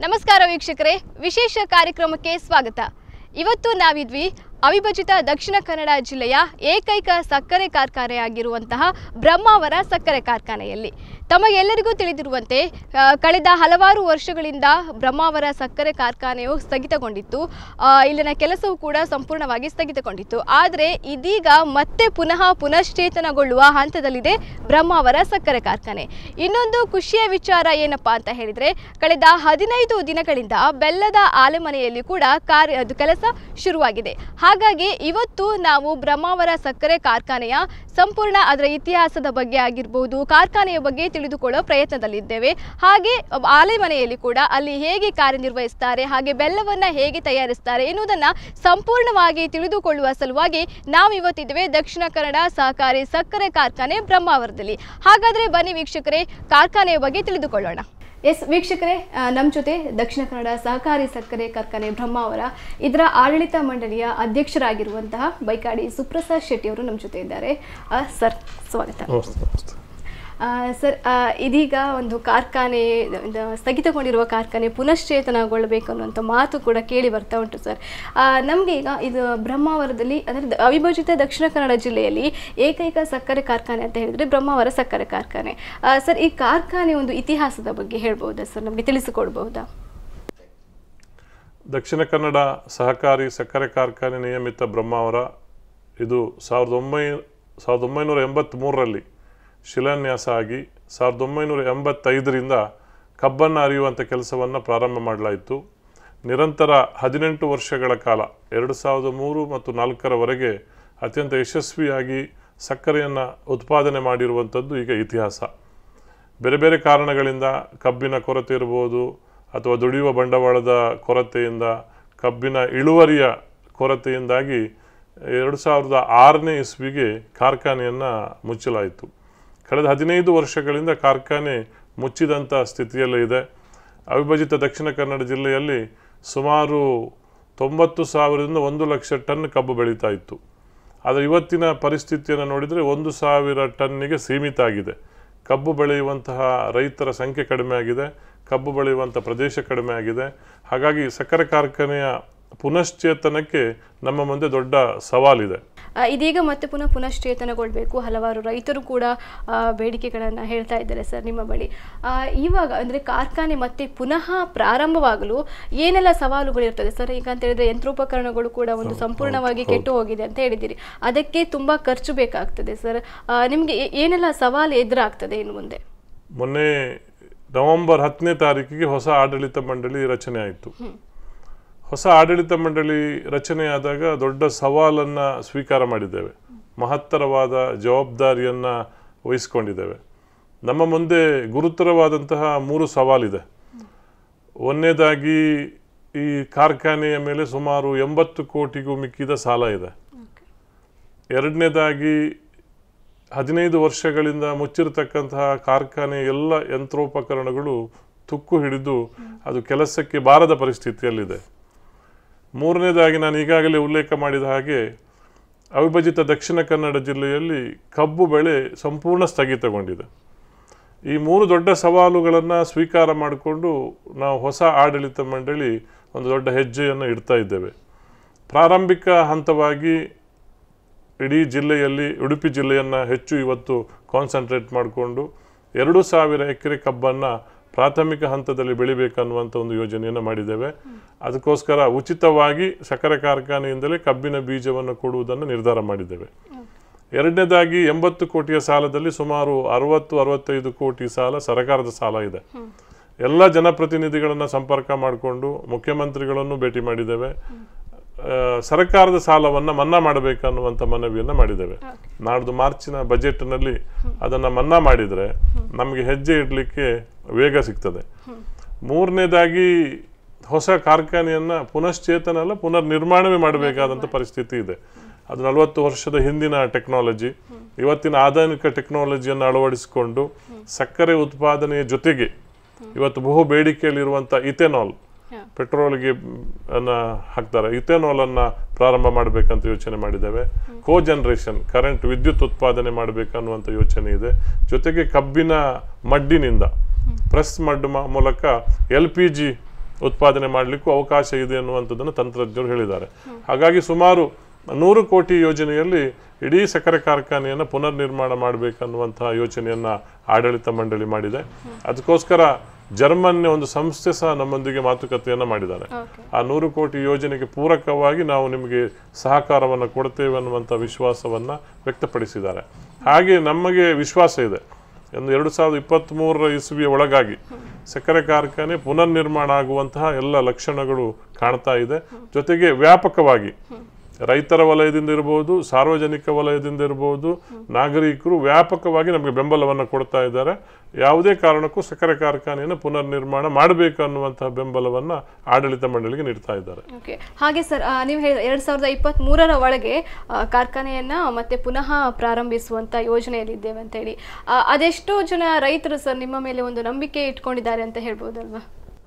ನಮಸ್ಕಾರ ವೀಕ್ಷಕರೇ ವಿಶೇಷ ಕಾರ್ಯಕ್ರಮಕ್ಕೆ ಸ್ವಾಗತ ಇವತ್ತು ನಾವಿದ್ವಿ ಅವಿಭಜಿತ ದಕ್ಷಿಣ ಕನ್ನಡ ಜಿಲ್ಲೆಯ ಏಕೈಕ ಸಕ್ಕರೆ ಕಾರ್ಖಾನೆಯಾಗಿರುವಂತಹ ಬ್ರಹ್ಮಾವರ ಸಕ್ಕರೆ ಕಾರ್ಖಾನೆಯಲ್ಲಿ ತಮಗೆಲ್ಲರಿಗೂ ತಿಳಿದಿರುವಂತೆ ಆ, ಕಳೆದ ಹಲವಾರು ವರ್ಷಗಳಿಂದ ಬ್ರಹ್ಮಾವರ ಸಕ್ಕರೆ ಕಾರ್ಖಾನೆಯು ಸ್ಥಗಿತಗೊಂಡಿತ್ತು ಆ, ಇಲ್ಲಿನ ಕೆಲಸವು ಕೂಡ ಸಂಪೂರ್ಣವಾಗಿ ಸ್ಥಗಿತಗೊಂಡಿತ್ತು ಆದರೆ ಇದೀಗ ಮತ್ತೆ ಪುನಃ ಪುನಶ್ಚೇತನಗೊಳ್ಳುವ ಹಂತದಲ್ಲಿದೆ ಬ್ರಹ್ಮಾವರ ಸಕ್ಕರೆ ಕಾರ್ಖಾನೆ ಇನ್ನೊಂದು ಖುಷಿಯ ವಿಚಾರ ಏನಪ್ಪಾ ಅಂತ ಹೇಳಿದ್ರೆ ಕಳೆದ ಹದಿನೈದು ದಿನಗಳಿಂದ ಬೆಲ್ಲದ ಆಲೆಮನೆಯಲ್ಲಿ ಕೂಡ ಕಾರ್ಯ ಅದು ಕೆಲಸ ಶುರುವಾಗಿದೆ ಹಾಗಾಗಿ ಇವತ್ತು ನಾವು ಬ್ರಹ್ಮಾವರ ಸಕ್ಕರೆ ಕಾರ್ಖಾನೆಯ ಸಂಪೂರ್ಣ ಅದರ ಇತಿಹಾಸದ ಬಗ್ಗೆ ಆಗಿರ್ಬೋದು ಕಾರ್ಖಾನೆಯ ಬಗ್ಗೆ ತಿಳಿದುಕೊಳ್ಳೋ ಪ್ರಯತ್ನದಲ್ಲಿದ್ದೇವೆ ಹಾಗೆ ಆಲೆಮನೆಯಲ್ಲಿ ಕೂಡ ಅಲ್ಲಿ ಹೇಗೆ ಕಾರ್ಯನಿರ್ವಹಿಸ್ತಾರೆ ಹಾಗೆ ಬೆಲ್ಲವನ್ನ ಹೇಗೆ ತಯಾರಿಸ್ತಾರೆ ಎನ್ನುವುದನ್ನ ಸಂಪೂರ್ಣವಾಗಿ ತಿಳಿದುಕೊಳ್ಳುವ ಸಲುವಾಗಿ ನಾವು ಇವತ್ತಿದ್ದೇವೆ ದಕ್ಷಿಣ ಕನ್ನಡ ಸಹಕಾರಿ ಸಕ್ಕರೆ ಕಾರ್ಖಾನೆ ಬ್ರಹ್ಮಾವರದಲ್ಲಿ ಹಾಗಾದ್ರೆ ಬನ್ನಿ ವೀಕ್ಷಕರೇ ಕಾರ್ಖಾನೆಯ ಬಗ್ಗೆ ತಿಳಿದುಕೊಳ್ಳೋಣ ಎಸ್ ವೀಕ್ಷಕರೇ ನಮ್ಮ ಜೊತೆ ದಕ್ಷಿಣ ಕನ್ನಡ ಸಹಕಾರಿ ಸಕ್ಕರೆ ಕಾರ್ಖಾನೆ ಬ್ರಹ್ಮಾವರ ಇದರ ಆಡಳಿತ ಮಂಡಳಿಯ ಅಧ್ಯಕ್ಷರಾಗಿರುವಂತಹ ಬೈಕಾಡಿ ಸುಪ್ರಸಾದ್ ಶೆಟ್ಟಿ ಅವರು ನಮ್ಮ ಜೊತೆ ಇದ್ದಾರೆ ಆ, ಸರ್ ಸ್ವಾಗತ ಆ, ಸರ್ ಆ, ಇದೀಗ ಒಂದು ಕಾರ್ಖಾನೆ ಇದು ಸ್ಥಗಿತಗೊಂಡಿರುವ ಕಾರ್ಖಾನೆ ಪುನಶ್ಚೇತನಗೊಳ್ಳಬೇಕು ಅನ್ನುವಂಥ ಮಾತು ಕೂಡ ಕೇಳಿ ಬರ್ತಾ ಉಂಟು ಸರ್ ನಮಗೆ ಈಗ ಇದು ಬ್ರಹ್ಮಾವರದಲ್ಲಿ ಅಂದರೆ ದ- ಅವಿಭಜಿತ ದಕ್ಷಿಣ ಕನ್ನಡ ಜಿಲ್ಲೆಯಲ್ಲಿ ಏಕೈಕ ಸಕ್ಕರೆ ಕಾರ್ಖಾನೆ ಅಂತ ಹೇಳಿದ್ರೆ ಬ್ರಹ್ಮಾವರ ಸಕ್ಕರೆ ಕಾರ್ಖಾನೆ ಆ, ಸರ್ ಈ ಕಾರ್ಖಾನೆ ಒಂದು ಇತಿಹಾಸದ ಬಗ್ಗೆ ಹೇಳ್ಬೋದಾ ಸರ್ ನಮಗೆ ತಿಳಿಸಿಕೊಡ್ಬಹುದಾ ದಕ್ಷಿಣ ಕನ್ನಡ ಸಹಕಾರಿ ಸಕ್ಕರೆ ಕಾರ್ಖಾನೆ ನಿಯಮಿತ ಬ್ರಹ್ಮಾವರ ಇದು ಸಾವಿರದ ಒಂಬೈ ಸಾವಿರದ ಒಂಬೈನೂರ ಎಂಬತ್ತ್ಮೂರರಲ್ಲಿ ಶಿಲಾನ್ಯಾಸ ಆಗಿ ಸಾವಿರದ ಒಂಬೈನೂರ ಎಂಬತ್ತೈದರಿಂದ ಕಬ್ಬನ್ನು ಅರಿಯುವಂಥ ಕೆಲಸವನ್ನು ಪ್ರಾರಂಭ ಮಾಡಲಾಯಿತು ನಿರಂತರ ಹದಿನೆಂಟು ವರ್ಷಗಳ ಕಾಲ ಎರಡು ಸಾವಿರದ ಮೂರು ಮತ್ತು ನಾಲ್ಕರವರೆಗೆ ಅತ್ಯಂತ ಯಶಸ್ವಿಯಾಗಿ ಸಕ್ಕರೆಯನ್ನು ಉತ್ಪಾದನೆ ಮಾಡಿರುವಂಥದ್ದು ಈಗ ಇತಿಹಾಸ ಬೇರೆ ಬೇರೆ ಕಾರಣಗಳಿಂದ ಕಬ್ಬಿನ ಕೊರತೆ ಇರ್ಬೋದು ಅಥವಾ ದುಡಿಯುವ ಬಂಡವಾಳದ ಕೊರತೆಯಿಂದ ಕಬ್ಬಿನ ಇಳುವರಿಯ ಕೊರತೆಯಿಂದಾಗಿ ಎರಡು ಸಾವಿರದ ಆರನೇ ಇಸ್ವಿಗೆ ಕಾರ್ಖಾನೆಯನ್ನು ಮುಚ್ಚಲಾಯಿತು ಕಳೆದ ಹದಿನೈದು ವರ್ಷಗಳಿಂದ ಕಾರ್ಖಾನೆ ಮುಚ್ಚಿದಂಥ ಸ್ಥಿತಿಯಲ್ಲೇ ಇದೆ ಅವಿಭಜಿತ ದಕ್ಷಿಣ ಕನ್ನಡ ಜಿಲ್ಲೆಯಲ್ಲಿ ಸುಮಾರು ತೊಂಬತ್ತು ಸಾವಿರದಿಂದ ಒಂದು ಲಕ್ಷ ಟನ್ ಕಬ್ಬು ಬೆಳೀತಾ ಇತ್ತು ಆದರೆ ಇವತ್ತಿನ ಪರಿಸ್ಥಿತಿಯನ್ನು ನೋಡಿದರೆ ಒಂದು ಸಾವಿರ ಟನ್ನಿಗೆ ಸೀಮಿತ ಆಗಿದೆ ಕಬ್ಬು ಬೆಳೆಯುವಂತಹ ರೈತರ ಸಂಖ್ಯೆ ಕಡಿಮೆ ಆಗಿದೆ ಕಬ್ಬು ಬೆಳೆಯುವಂಥ ಪ್ರದೇಶ ಕಡಿಮೆ ಆಗಿದೆ ಹಾಗಾಗಿ ಸಕ್ಕರೆ ಕಾರ್ಖಾನೆಯ ಪುನಶ್ಚೇತನಕ್ಕೆ ನಮ್ಮ ಮುಂದೆ ದೊಡ್ಡ ಸವಾಲಿದೆ ಆ, ಇದೀಗ ಮತ್ತೆ ಪುನಃ ಪುನಶ್ಚೇತನಗೊಳ್ಬೇಕು ಹಲವಾರು ರೈತರು ಕೂಡ ಆ, ಬೇಡಿಕೆಗಳನ್ನು ಹೇಳ್ತಾ ಇದ್ದಾರೆ ಸರ್ ನಿಮ್ಮ ಬಳಿ ಆ, ಇವಾಗ ಅಂದರೆ ಕಾರ್ಖಾನೆ ಮತ್ತೆ ಪುನಃ ಪ್ರಾರಂಭವಾಗಲು ಏನೆಲ್ಲ ಸವಾಲುಗಳಿರ್ತದೆ ಸರ್ ಈಗ ಅಂತ ಹೇಳಿದ್ರೆ ಯಂತ್ರೋಪಕರಣಗಳು ಕೂಡ ಒಂದು ಸಂಪೂರ್ಣವಾಗಿ ಕೆಟ್ಟು ಹೋಗಿದೆ ಅಂತ ಹೇಳಿದ್ದೀರಿ ಅದಕ್ಕೆ ತುಂಬ ಖರ್ಚು ಬೇಕಾಗ್ತದೆ ಸರ್ ಆ, ನಿಮಗೆ ಏ- ಏನೆಲ್ಲ ಸವಾಲು ಎದುರಾಗ್ತದೆ ಇನ್ನು ಮುಂದೆ ಮೊನ್ನೆ ನವೆಂಬರ್ ಹತ್ತನೇ ತಾರೀಕಿಗೆ ಹೊಸ ಆಡಳಿತ ಮಂಡಳಿ ರಚನೆ ಆಯಿತು ಹೊಸ ಆಡಳಿತ ಮಂಡಳಿ ರಚನೆಯಾದಾಗ ದೊಡ್ಡ ಸವಾಲನ್ನು ಸ್ವೀಕಾರ ಮಾಡಿದ್ದೇವೆ ಮಹತ್ತರವಾದ ಜವಾಬ್ದಾರಿಯನ್ನು ವಹಿಸ್ಕೊಂಡಿದ್ದೇವೆ ನಮ್ಮ ಮುಂದೆ ಗುರುತರವಾದಂತಹ ಮೂರು ಸವಾಲಿದೆ ಒಂದನೇದಾಗಿ ಈ ಕಾರ್ಖಾನೆಯ ಮೇಲೆ ಸುಮಾರು ಎಂಬತ್ತು ಕೋಟಿಗೂ ಮಿಕ್ಕಿದ ಸಾಲ ಇದೆ ಎರಡನೇದಾಗಿ ಹದಿನೈದು ವರ್ಷಗಳಿಂದ ಮುಚ್ಚಿರತಕ್ಕಂತಹ ಕಾರ್ಖಾನೆ ಎಲ್ಲ ಯಂತ್ರೋಪಕರಣಗಳು ತುಕ್ಕು ಹಿಡಿದು ಅದು ಕೆಲಸಕ್ಕೆ ಬಾರದ ಪರಿಸ್ಥಿತಿಯಲ್ಲಿದೆ ಮೂರನೇದಾಗಿ ನಾನು ಈಗಾಗಲೇ ಉಲ್ಲೇಖ ಮಾಡಿದ ಹಾಗೆ ಅವಿಭಜಿತ ದಕ್ಷಿಣ ಕನ್ನಡ ಜಿಲ್ಲೆಯಲ್ಲಿ ಕಬ್ಬು ಬೆಳೆ ಸಂಪೂರ್ಣ ಸ್ಥಗಿತಗೊಂಡಿದೆ ಈ ಮೂರು ದೊಡ್ಡ ಸವಾಲುಗಳನ್ನು ಸ್ವೀಕಾರ ಮಾಡಿಕೊಂಡು ನಾವು ಹೊಸ ಆಡಳಿತ ಮಂಡಳಿ ಒಂದು ದೊಡ್ಡ ಹೆಜ್ಜೆಯನ್ನು ಇಡ್ತಾ ಇದ್ದೇವೆ ಪ್ರಾರಂಭಿಕ ಹಂತವಾಗಿ ಇಡೀ ಜಿಲ್ಲೆಯಲ್ಲಿ ಉಡುಪಿ ಜಿಲ್ಲೆಯನ್ನು ಹೆಚ್ಚು ಇವತ್ತು ಕಾನ್ಸಂಟ್ರೇಟ್ ಮಾಡಿಕೊಂಡು ಎರಡು ಸಾವಿರ ಎಕರೆ ಕಬ್ಬನ್ನು ಪ್ರಾಥಮಿಕ ಹಂತದಲ್ಲಿ ಬೆಳಿಬೇಕನ್ನುವಂಥ ಒಂದು ಯೋಜನೆಯನ್ನು ಮಾಡಿದ್ದೇವೆ ಅದಕ್ಕೋಸ್ಕರ ಉಚಿತವಾಗಿ ಸಕ್ಕರೆ ಕಾರ್ಖಾನೆಯಿಂದಲೇ ಕಬ್ಬಿನ ಬೀಜವನ್ನು ಕೊಡುವುದನ್ನು ನಿರ್ಧಾರ ಮಾಡಿದ್ದೇವೆ ಎರಡನೇದಾಗಿ ಎಂಬತ್ತು ಕೋಟಿಯ ಸಾಲದಲ್ಲಿ ಸುಮಾರು ಅರವತ್ತು ಅರವತ್ತೈದು ಕೋಟಿ ಸಾಲ ಸರ್ಕಾರದ ಸಾಲ ಇದೆ ಎಲ್ಲ ಜನಪ್ರತಿನಿಧಿಗಳನ್ನು ಸಂಪರ್ಕ ಮಾಡಿಕೊಂಡು ಮುಖ್ಯಮಂತ್ರಿಗಳನ್ನು ಭೇಟಿ ಮಾಡಿದ್ದೇವೆ ಆ, ಸರ್ಕಾರದ ಸಾಲವನ್ನು ಮನ್ನಾ ಮಾಡಬೇಕನ್ನುವಂಥ ಮನವಿಯನ್ನು ಮಾಡಿದ್ದೇವೆ ನಾಡ್ದು ಮಾರ್ಚಿನ ಬಜೆಟ್ನಲ್ಲಿ ಅದನ್ನು ಮನ್ನಾ ಮಾಡಿದರೆ ನಮಗೆ ಹೆಜ್ಜೆ ಇಡಲಿಕ್ಕೆ ವೇಗ ಸಿಗ್ತದೆ ಮೂರನೇದಾಗಿ ಹೊಸ ಕಾರ್ಖಾನೆಯನ್ನು ಪುನಶ್ಚೇತನ ಅಲ್ಲ ಪುನರ್ ನಿರ್ಮಾಣವೇ ಮಾಡಬೇಕಾದಂಥ ಪರಿಸ್ಥಿತಿ ಇದೆ ಅದು ನಲವತ್ತು ವರ್ಷದ ಹಿಂದಿನ ಟೆಕ್ನಾಲಜಿ ಇವತ್ತಿನ ಆಧುನಿಕ ಟೆಕ್ನಾಲಜಿಯನ್ನು ಅಳವಡಿಸಿಕೊಂಡು ಸಕ್ಕರೆ ಉತ್ಪಾದನೆಯ ಜೊತೆಗೆ ಇವತ್ತು ಬಹು ಬೇಡಿಕೆಯಲ್ಲಿರುವಂಥ ಇಥೆನಾಲ್ ಪೆಟ್ರೋಲ್ಗೆ ಅನ್ನ ಹಾಕ್ತಾರೆ ಇಥೆನಾಲ್ ಅನ್ನ ಪ್ರಾರಂಭ ಮಾಡಬೇಕಂತ ಯೋಚನೆ ಮಾಡಿದ್ದೇವೆ ಕೋ ಜನರೇಷನ್ ಕರೆಂಟ್ ವಿದ್ಯುತ್ ಉತ್ಪಾದನೆ ಮಾಡಬೇಕನ್ನುವಂಥ ಯೋಚನೆ ಇದೆ ಜೊತೆಗೆ ಕಬ್ಬಿನ ಮಡ್ಡಿನಿಂದ ಪ್ರೆಸ್ ಮಡ್ ಮ- ಮೂಲಕ ಎಲ್ ಪಿ ಜಿ ಉತ್ಪಾದನೆ ಮಾಡಲಿಕ್ಕೂ ಅವಕಾಶ ಇದೆ ಅನ್ನುವಂಥದ್ದನ್ನು ತಂತ್ರಜ್ಞರು ಹೇಳಿದ್ದಾರೆ ಹಾಗಾಗಿ ಸುಮಾರು ನೂರು ಕೋಟಿ ಯೋಜನೆಯಲ್ಲಿ ಇಡೀ ಸಕ್ಕರೆ ಕಾರ್ಖಾನೆಯನ್ನು ಪುನರ್ ನಿರ್ಮಾಣ ಮಾಡಬೇಕನ್ನುವಂತಹ ಯೋಚನೆಯನ್ನ ಆಡಳಿತ ಮಂಡಳಿ ಮಾಡಿದೆ ಅದಕ್ಕೋಸ್ಕರ ಜರ್ಮನ್ನ ಒಂದು ಸಂಸ್ಥೆ ಸಹ ನಮ್ಮೊಂದಿಗೆ ಮಾತುಕತೆಯನ್ನ ಮಾಡಿದ್ದಾರೆ ಓಕೆ ಆ ನೂರು ಕೋಟಿ ಯೋಜನೆಗೆ ಪೂರಕವಾಗಿ ನಾವು ನಿಮಗೆ ಸಹಕಾರವನ್ನು ಕೊಡ್ತೇವೆ ಅನ್ನುವಂಥ ವಿಶ್ವಾಸವನ್ನ ವ್ಯಕ್ತಪಡಿಸಿದ್ದಾರೆ ಹಾಗೆ ನಮಗೆ ವಿಶ್ವಾಸ ಇದೆ ಒಂದು ಎರಡು ಸಾವಿರದ ಇಪ್ಪತ್ತ್ ಮೂರರ ಇಸ್ವಿಯ ಒಳಗಾಗಿ ಸಕ್ಕರೆ ಕಾರ್ಖಾನೆ ಪುನರ್ ನಿರ್ಮಾಣ ಆಗುವಂತಹ ಎಲ್ಲ ಲಕ್ಷಣಗಳು ಕಾಣ್ತಾ ಇದೆ ಜೊತೆಗೆ ವ್ಯಾಪಕವಾಗಿ ರೈತರ ವಲಯದಿಂದ ಇರಬಹುದು ಸಾರ್ವಜನಿಕ ವಲಯದಿಂದ ಇರಬಹುದು ನಾಗರಿಕರು ವ್ಯಾಪಕವಾಗಿ ನಮಗೆ ಬೆಂಬಲವನ್ನು ಕೊಡ್ತಾ ಇದ್ದಾರೆ ಯಾವುದೇ ಕಾರಣಕ್ಕೂ ಸಕ್ಕರೆ ಕಾರ್ಖಾನೆಯನ್ನು ಪುನರ್ ನಿರ್ಮಾಣ ಮಾಡಬೇಕು ಅನ್ನುವಂತಹ ಬೆಂಬಲವನ್ನ ಆಡಳಿತ ಮಂಡಳಿಗೆ ನೀಡ್ತಾ ಇದ್ದಾರೆ ಓಕೆ ಹಾಗೆ ಸರ್ ಆ, ನೀವು ಹೇಳಿ ಎರಡು ಸಾವಿರದ ಇಪ್ಪತ್ತ್ ಮೂರರ ಒಳಗೆ ಆ, ಕಾರ್ಖಾನೆಯನ್ನ ಮತ್ತೆ ಪುನಃ ಪ್ರಾರಂಭಿಸುವಂತ ಯೋಜನೆಯಲ್ಲಿದ್ದೇವೆ ಅಂತ ಹೇಳಿ ಆ, ಅದೆಷ್ಟೋ ಜನ ರೈತರು ಸರ್ ನಿಮ್ಮ ಮೇಲೆ ಒಂದು ನಂಬಿಕೆ ಇಟ್ಕೊಂಡಿದ್ದಾರೆ ಅಂತ ಹೇಳ್ಬೋದಲ್ವಾ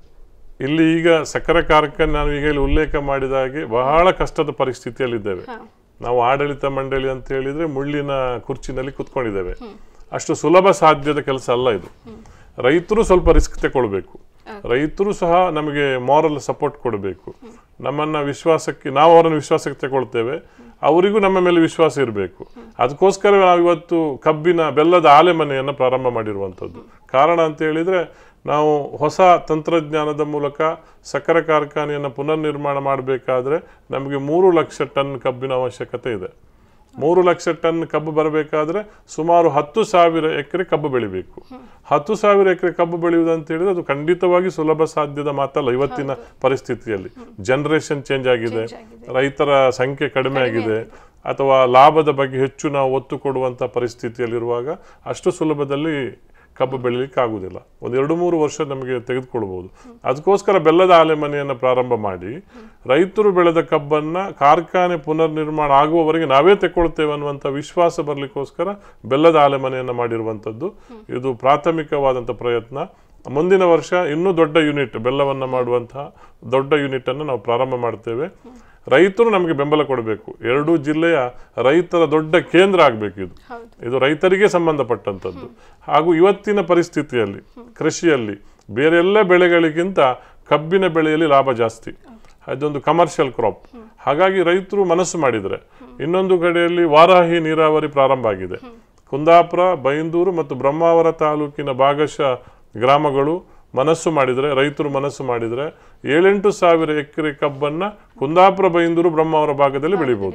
ಇಲ್ಲಿ ಈಗ ಸಕ್ಕರೆ ಕಾರ್ಖಾನೆ ನಾನು ಈಗ ಇಲ್ಲಿ ಉಲ್ಲೇಖ ಮಾಡಿದ ಹಾಗೆ ಬಹಳ ಕಷ್ಟದ ಪರಿಸ್ಥಿತಿಯಲ್ಲಿದ್ದೇವೆ ಹಾ. ನಾವು ಆಡಳಿತ ಮಂಡಳಿ ಅಂತ ಹೇಳಿದ್ರೆ ಮುಳ್ಳಿನ ಕುರ್ಚಿನಲ್ಲಿ ಕುತ್ಕೊಂಡಿದ್ದೇವೆ ಅಷ್ಟು ಸುಲಭ ಸಾಧ್ಯದ ಕೆಲಸ ಅಲ್ಲ ಇದು ರೈತರು ಸ್ವಲ್ಪ ರಿಸ್ಕ್ ತಗೊಳ್ಬೇಕು ರೈತರು ಸಹ ನಮಗೆ ಮಾರಲ್ ಸಪೋರ್ಟ್ ಕೊಡಬೇಕು ನಮ್ಮನ್ನ ವಿಶ್ವಾಸಕ್ಕೆ ನಾವು ಅವರನ್ನು ವಿಶ್ವಾಸಕ್ಕೆ ತಗೊಳ್ತೇವೆ ಅವರಿಗೂ ನಮ್ಮ ಮೇಲೆ ವಿಶ್ವಾಸ ಇರಬೇಕು ಅದಕ್ಕೋಸ್ಕರ ನಾವು ಇವತ್ತು ಕಬ್ಬಿನ ಬೆಲ್ಲದ ಆಲೆಮನೆಯನ್ನು ಪ್ರಾರಂಭ ಮಾಡಿರುವಂಥದ್ದು ಕಾರಣ ಅಂತ ಹೇಳಿದ್ರೆ ನಾವು ಹೊಸ ತಂತ್ರಜ್ಞಾನದ ಮೂಲಕ ಸಕ್ಕರೆ ಕಾರ್ಖಾನೆಯನ್ನು ಪುನರ್ ನಿರ್ಮಾಣ ಮಾಡಬೇಕಾದ್ರೆ ನಮಗೆ ಮೂರು ಲಕ್ಷ ಟನ್ ಕಬ್ಬಿನ ಅವಶ್ಯಕತೆ ಇದೆ ಮೂರು ಲಕ್ಷ ಟನ್ ಕಬ್ಬು ಬರಬೇಕಾದ್ರೆ ಸುಮಾರು ಹತ್ತು ಸಾವಿರ ಎಕರೆ ಕಬ್ಬು ಬೆಳಿಬೇಕು ಹತ್ತು ಸಾವಿರ ಎಕರೆ ಕಬ್ಬು ಬೆಳೆಯುವುದು ಅಂತ ಹೇಳಿದ್ರೆ ಅದು ಖಂಡಿತವಾಗಿ ಸುಲಭ ಸಾಧ್ಯದ ಮಾತಲ್ಲ ಇವತ್ತಿನ ಪರಿಸ್ಥಿತಿಯಲ್ಲಿ ಜನರೇಷನ್ ಚೇಂಜ್ ಆಗಿದೆ ರೈತರ ಸಂಖ್ಯೆ ಕಡಿಮೆ ಆಗಿದೆ ಅಥವಾ ಲಾಭದ ಬಗ್ಗೆ ಹೆಚ್ಚು ನಾವು ಒತ್ತು ಕೊಡುವಂತ ಪರಿಸ್ಥಿತಿಯಲ್ಲಿರುವಾಗ ಅಷ್ಟು ಸುಲಭದಲ್ಲಿ ಕಬ್ಬು ಬೆಳಿಲಿಕ್ಕೆ ಆಗುದಿಲ್ಲ ಒಂದು ಎರಡು ಮೂರು ವರ್ಷ ನಮಗೆ ತೆಗೆದುಕೊಳ್ಬಹುದು ಅದಕ್ಕೋಸ್ಕರ ಬೆಲ್ಲದ ಆಲೆಮನೆಯನ್ನು ಪ್ರಾರಂಭ ಮಾಡಿ ರೈತರು ಬೆಳೆದ ಕಬ್ಬನ್ನ ಕಾರ್ಖಾನೆ ಪುನರ್ ನಿರ್ಮಾಣ ಆಗುವವರೆಗೆ ನಾವೇ ತೆಕ್ಕೊಳ್ತೇವೆ ಅನ್ನುವಂಥ ವಿಶ್ವಾಸ ಬರಲಿಕ್ಕೋಸ್ಕರ ಬೆಲ್ಲದ ಆಲೆಮನೆಯನ್ನು ಮಾಡಿರುವಂಥದ್ದು ಇದು ಪ್ರಾಥಮಿಕವಾದಂಥ ಪ್ರಯತ್ನ ಮುಂದಿನ ವರ್ಷ ಇನ್ನೂ ದೊಡ್ಡ ಯೂನಿಟ್ ಬೆಲ್ಲವನ್ನು ಮಾಡುವಂತಹ ದೊಡ್ಡ ಯೂನಿಟ್ ಅನ್ನು ನಾವು ಪ್ರಾರಂಭ ಮಾಡ್ತೇವೆ ರೈತರು ನಮಗೆ ಬೆಂಬಲ ಕೊಡಬೇಕು ಎರಡೂ ಜಿಲ್ಲೆಯ ರೈತರ ದೊಡ್ಡ ಕೇಂದ್ರ ಆಗಬೇಕು ಇದು ಹೌದು ಇದು ರೈತರಿಗೆ ಸಂಬಂಧಪಟ್ಟಂಥದ್ದು ಹಾಗೂ ಇವತ್ತಿನ ಪರಿಸ್ಥಿತಿಯಲ್ಲಿ ಕೃಷಿಯಲ್ಲಿ ಬೇರೆ ಎಲ್ಲ ಬೆಳೆಗಳಿಗಿಂತ ಕಬ್ಬಿನ ಬೆಳೆಯಲ್ಲಿ ಲಾಭ ಜಾಸ್ತಿ ಅದೊಂದು ಕಮರ್ಷಿಯಲ್ ಕ್ರಾಪ್ ಹಾಗಾಗಿ ರೈತರು ಮನಸ್ಸು ಮಾಡಿದರೆ ಇನ್ನೊಂದು ಕಡೆಯಲ್ಲಿ ವಾರಾಹಿ ನೀರಾವರಿ ಪ್ರಾರಂಭ ಆಗಿದೆ ಕುಂದಾಪುರ ಬೈಂದೂರು ಮತ್ತು ಬ್ರಹ್ಮಾವರ ತಾಲೂಕಿನ ಭಾಗಶಃ ಗ್ರಾಮಗಳು ಮನಸ್ಸು ಮಾಡಿದರೆ ರೈತರು ಮನಸ್ಸು ಮಾಡಿದರೆ ಏಳೆಂಟು ಸಾವಿರ ಎಕರೆ ಕಬ್ಬನ್ನ ಕುಂದಾಪುರ ಬೈಂದೂರು ಬ್ರಹ್ಮಾವರ ಭಾಗದಲ್ಲಿ ಬೆಳಿಬಹುದು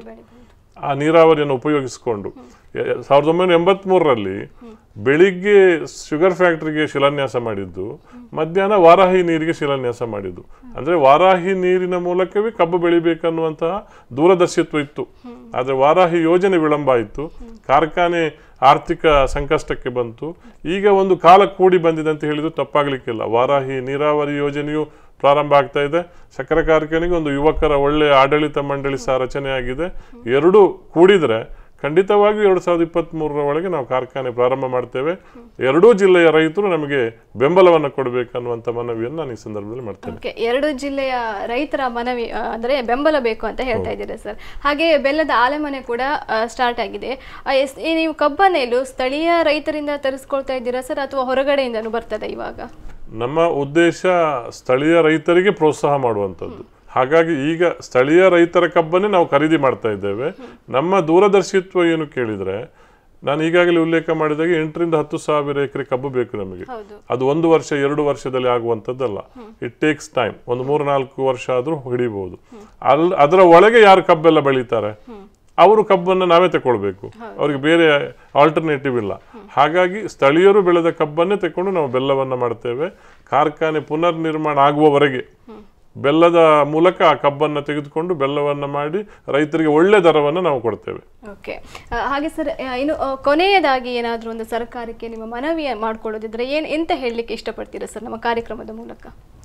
ಆ ನೀರಾವರಿಯನ್ನು ಉಪಯೋಗಿಸಿಕೊಂಡು ಎ- ಸಾವಿರದ ಒಂಬೈನೂರ ಎಂಬತ್ಮೂರರಲ್ಲಿ ಬೆಳಿಗ್ಗೆ ಶುಗರ್ ಫ್ಯಾಕ್ಟರಿಗೆ ಶಿಲಾನ್ಯಾಸ ಮಾಡಿದ್ದು ಮಧ್ಯಾಹ್ನ ವಾರಾಹಿ ನೀರಿಗೆ ಶಿಲಾನ್ಯಾಸ ಮಾಡಿದ್ದು ಅಂದ್ರೆ ವಾರಾಹಿ ನೀರಿನ ಮೂಲಕವೇ ಕಬ್ಬು ಬೆಳಿಬೇಕನ್ನುವಂತಹ ದೂರದರ್ಶಿತ್ವ ಇತ್ತು ಆದ್ರೆ ವಾರಾಹಿ ಯೋಜನೆ ವಿಳಂಬ ಆಯಿತು ಕಾರ್ಖಾನೆ ಆರ್ಥಿಕ ಸಂಕಷ್ಟಕ್ಕೆ ಬಂತು ಈಗ ಒಂದು ಕಾಲ ಕೂಡಿ ಬಂದಿದೆ ಅಂತ ಹೇಳಿದ್ರು ತಪ್ಪಾಗ್ಲಿಕ್ಕಿಲ್ಲ ವಾರಾಹಿ ನೀರಾವರಿ ಯೋಜನೆಯು ಪ್ರಾರಂಭ ಆಗ್ತಾ ಇದೆ ಸಕ್ಕರೆ ಕಾರ್ಖಾನೆಗೆ ಒಂದು ಯುವಕರ ಒಳ್ಳೆಯ ಆಡಳಿತ ಮಂಡಳಿ ಸಹ ರಚನೆ ಆಗಿದೆ ಎರಡೂ ಕೂಡಿದ್ರೆ ಖಂಡಿತವಾಗಿಯೂ ಎರಡು ಸಾವಿರದ ಇಪ್ಪತ್ತ್ ಮೂರರ ಒಳಗೆ ನಾವು ಕಾರ್ಖಾನೆ ಪ್ರಾರಂಭ ಮಾಡ್ತೇವೆ ಎರಡೂ ಜಿಲ್ಲೆಯ ರೈತರು ನಮಗೆ ಬೆಂಬಲವನ್ನು ಕೊಡಬೇಕನ್ನುವಂಥ ಮನವಿಯನ್ನು ನಾನು ಈ ಸಂದರ್ಭದಲ್ಲಿ ಮಾಡ್ತೇನೆ ಓಕೆ ಎರಡು ಜಿಲ್ಲೆಯ ರೈತರ ಮನವಿ ಆ, ಅಂದ್ರೆ ಬೆಂಬಲ ಬೇಕು ಅಂತ ಹೇಳ್ತಾ ಇದ್ದೀರಾ ಸರ್ ಹಾಗೆ ಬೆಲ್ಲದ ಆಲೆಮನೆ ಕೂಡ ಸ್ಟಾರ್ಟ್ ಆಗಿದೆ ಆ, ಎಸ್- ಈ ನೀವು ಕಬ್ಬನ್ನೇಲು ಸ್ಥಳೀಯ ರೈತರಿಂದ ತರಿಸ್ಕೊಳ್ತಾ ಇದ್ದೀರಾ ಸರ್ ಅಥವಾ ಹೊರಗಡೆಯಿಂದನೂ ಬರ್ತದೆ ಇವಾಗ ನಮ್ಮ ಉದ್ದೇಶ ಸ್ಥಳೀಯ ರೈತರಿಗೆ ಪ್ರೋತ್ಸಾಹ ಮಾಡುವಂಥದ್ದು ಹಾಗಾಗಿ ಈಗ ಸ್ಥಳೀಯ ರೈತರ ಕಬ್ಬನ್ನೇ ನಾವು ಖರೀದಿ ಮಾಡ್ತಾ ಇದ್ದೇವೆ ನಮ್ಮ ದೂರದರ್ಶಿತ್ವ ಏನು ಕೇಳಿದ್ರೆ ನಾನು ಈಗಾಗಲೇ ಉಲ್ಲೇಖ ಮಾಡಿದಾಗೆ ಎಂಟರಿಂದ ಹತ್ತು ಸಾವಿರ ಎಕರೆ ಕಬ್ಬು ಬೇಕು ನಮಗೆ ಹೌದು ಅದು ಒಂದು ವರ್ಷ ಎರಡು ವರ್ಷದಲ್ಲಿ ಆಗುವಂಥದ್ದಲ್ಲ ಇಟ್ ಟೇಕ್ಸ್ ಟೈಮ್ ಒಂದು ಮೂರು ನಾಲ್ಕು ವರ್ಷ ಆದ್ರೂ ಹಿಡಿಬಹುದು ಅಲ್ ಅದರ ಒಳಗೆ ಯಾರು ಕಬ್ಬೆಲ್ಲ ಬೆಳೀತಾರೆ ಅವರು ಕಬ್ಬನ್ನು ನಾವೇ ತಗೊಳ್ಬೇಕು ಅವ್ರಿಗೆ ಬೇರೆ ಆಲ್ಟರ್ನೇಟಿವ್ ಇಲ್ಲ ಹಾಗಾಗಿ ಸ್ಥಳೀಯರು ಬೆಳೆದ ಕಬ್ಬನ್ನೇ ತಕೊಂಡು ನಾವು ಬೆಲ್ಲವನ್ನ ಮಾಡ್ತೇವೆ ಕಾರ್ಖಾನೆ ಪುನರ್ ನಿರ್ಮಾಣ ಆಗುವವರೆಗೆ ಬೆಲ್ಲದ ಮೂಲಕ ಆ ಕಬ್ಬನ್ನು ತೆಗೆದುಕೊಂಡು ಬೆಲ್ಲವನ್ನ ಮಾಡಿ ರೈತರಿಗೆ ಒಳ್ಳೆ ದರವನ್ನು ನಾವು ಕೊಡ್ತೇವೆ ಓಕೆ ಆ, ಹಾಗೆ ಸರ್ ಆ, ಇನ್ನು ಆ, ಕೊನೆಯದಾಗಿ ಏನಾದರೂ ಒಂದು ಸರ್ಕಾರಕ್ಕೆ ನಿಮ್ಮ ಮನವಿ ಮಾಡ್ಕೊಳ್ಳೋದಿದ್ರೆ ಏನು ಎಂತ ಹೇಳಲಿಕ್ಕೆ ಇಷ್ಟಪಡ್ತೀರಾ ಸರ್ ನಮ್ಮ ಕಾರ್ಯಕ್ರಮದ ಮೂಲಕ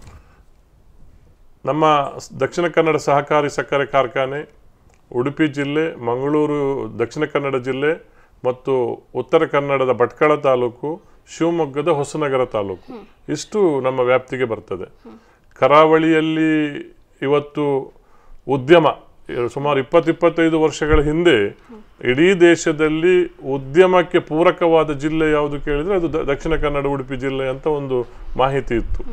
ನಮ್ಮ ಸ್- ದಕ್ಷಿಣ ಕನ್ನಡ ಸಹಕಾರಿ ಸಕ್ಕರೆ ಕಾರ್ಖಾನೆ ಉಡುಪಿ ಜಿಲ್ಲೆ ಮಂಗಳೂರು ದಕ್ಷಿಣ ಕನ್ನಡ ಜಿಲ್ಲೆ ಮತ್ತು ಉತ್ತರ ಕನ್ನಡದ ಭಟ್ಕಳ ತಾಲೂಕು ಶಿವಮೊಗ್ಗದ ಹೊಸನಗರ ತಾಲೂಕು ಇಷ್ಟು ನಮ್ಮ ವ್ಯಾಪ್ತಿಗೆ ಬರ್ತದೆ ಕರಾವಳಿಯಲ್ಲಿ ಇವತ್ತು ಉದ್ಯಮ ಇ- ಸುಮಾರು ಇಪ್ಪತ್ತು ಇಪ್ಪತ್ತೈದು ವರ್ಷಗಳ ಹಿಂದೆ ಇಡೀ ದೇಶದಲ್ಲಿ ಉದ್ಯಮಕ್ಕೆ ಪೂರಕವಾದ ಜಿಲ್ಲೆ ಯಾವುದು ಕೇಳಿದ್ರೆ ಅದು ದ- ದಕ್ಷಿಣ ಕನ್ನಡ ಉಡುಪಿ ಜಿಲ್ಲೆ ಅಂತ ಒಂದು ಮಾಹಿತಿ ಇತ್ತು